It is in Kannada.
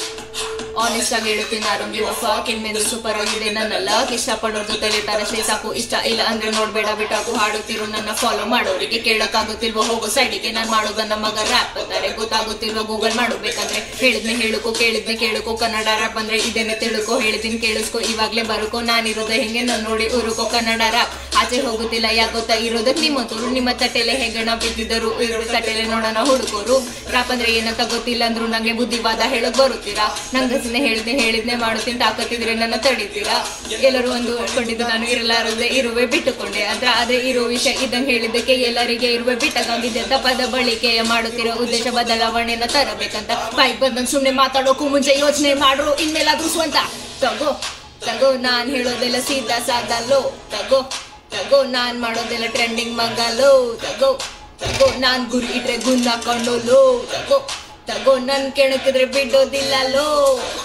ಆನೆಸ್ಟ್ ಆಗಿ ಹೇಳ್ತೀನಿ ಆರೋಗ್ಯ ಗಿವ್ ಫಾಕ್ ಇನ್ಮೇಲೆ ಸೂಪರ್ ಆಗಿದೆ ನನ್ನ ಲಕ್ ಇಷ್ಟಪಡೋರ್ ಜೊತೆ ಅಷ್ಟೇ ಸಾಕು ಇಷ್ಟ ಇಲ್ಲ ಅಂದ್ರೆ ನೋಡ್ಬೇಡ ಬಿಟ್ಟಾಕು ಹಾಡುತ್ತಿರು ನನ್ನ ಫಾಲೋ ಮಾಡೋರಿಗೆ ಕೇಳಕ್ಕಾಗುತ್ತಿಲ್ವೋ ಹೋಗೋ ಸೈಡಿಗೆ ನಾನು ಮಾಡೋದನ್ನ ಮಗ ರ್ಯಾಪ್ ಅಂತಾರೆ ಗೊತ್ತಾಗುತ್ತಿಲ್ವೋ ಗೂಗಲ್ ಮಾಡಬೇಕಂದ್ರೆ ಹೇಳಿದ್ನೆ ಹೇಳುಕೋ ಕೇಳಿದ್ನೆ ಕೇಳುಕೋ ಕನ್ನಡ ರ್ಯಾಪ್ ಅಂದ್ರೆ ಇದೇನೆ ತಿಳ್ಕೊ ಹೇಳಿದ್ದೀನಿ ಕೇಳಿಸ್ಕೊ ಇವಾಗ್ಲೇ ಬರುಕೋ ನಾನಿರೋದು ಹೆಂಗೆ ನಾನು ನೋಡಿ ಉರುಕೋ ಕನ್ನಡ ರ್ಯಾಪ್ ಆಚೆ ಹೋಗುತ್ತಿಲ್ಲ ಯಾಕೆ ಗೊತ್ತಾ ಇರೋದಕ್ಕೆ ನಿಮ್ಮಂತರು ನಿಮ್ಮ ತಟ್ಟೆಲೆ ಹೆಗಣ ಬಿದ್ದಿದ್ದರು ಇರೋ ತಟ್ಟೆಲೆ ನೋಡೋಣ ಹುಡುಗರು ರ್ಯಾಪ್ ಅಂದ್ರೆ ಏನಂತ ಗೊತ್ತಿಲ್ಲ ಅಂದ್ರು ನಂಗೆ ಬುದ್ಧಿವಾದ ಹೇಳಕ್ ಬರುತ್ತೀರಾ ನಂಗಸನೆ ಹೇಳಿದ್ನೆ ಹೇಳಿದ್ನೆ ಮಾಡುತ್ತೀನಿ ತಾಕತ್ತಿದ್ರೆ ನನ್ನ ತಡಿತೀರಾ ಎಲ್ಲರೂ ಒಂದು ಕೊಂಡಿದ್ದು ನಾನು ಇರಲಾರದೆ ಇರುವೆ ಬಿಟ್ಟುಕೊಂಡೆ ಅದ್ರ ಆದ್ರೆ ಇರೋ ವಿಷಯ ಇದ್ದಂಗೆ ಹೇಳಿದ್ದಕ್ಕೆ ಎಲ್ಲರಿಗೆ ಇರುವೆ ಬಿಟ್ಟಗಾಗಿದೆ ತಪ್ಪದ ಬಳಿಕೆಯ ಮಾಡುತ್ತಿರೋ ಉದ್ದೇಶ ಬದಲಾವಣೆಯನ್ನ ತರಬೇಕಂತ ಬಾಯಿಗೆ ಬಂದಂಗ್ ಸುಮ್ನೆ ಮಾತಾಡೋಕು ಮುಂಚೆ ಯೋಚನೆ ಮಾಡ್ರು ಇನ್ಮೇಲಾದ್ರೂ ಸ್ವಂತ ತಗೋ ತಗೋ ನಾನ್ ಹೇಳೋದೆಲ್ಲ ಸೀದಾ ಸಾದಲ್ಲೋ ತಗೋ ತಗೋ ನಾನ್ ಮಾಡೋದೆಲ್ಲ ಟ್ರೆಂಡಿಂಗ್ ಮಗಲೋ ತಗೋ ತಗೋ ನಾನ್ ಗುರಿ ಇಟ್ರೆ ಗುಂಡ್ ಹಾಕೊಂಡು ಲೋ ತಗೋ ತಗೋ ನನ್ ಕೆಣಕಿದ್ರೆ ಬಿಡೋದಿಲ್ಲ ಲೋ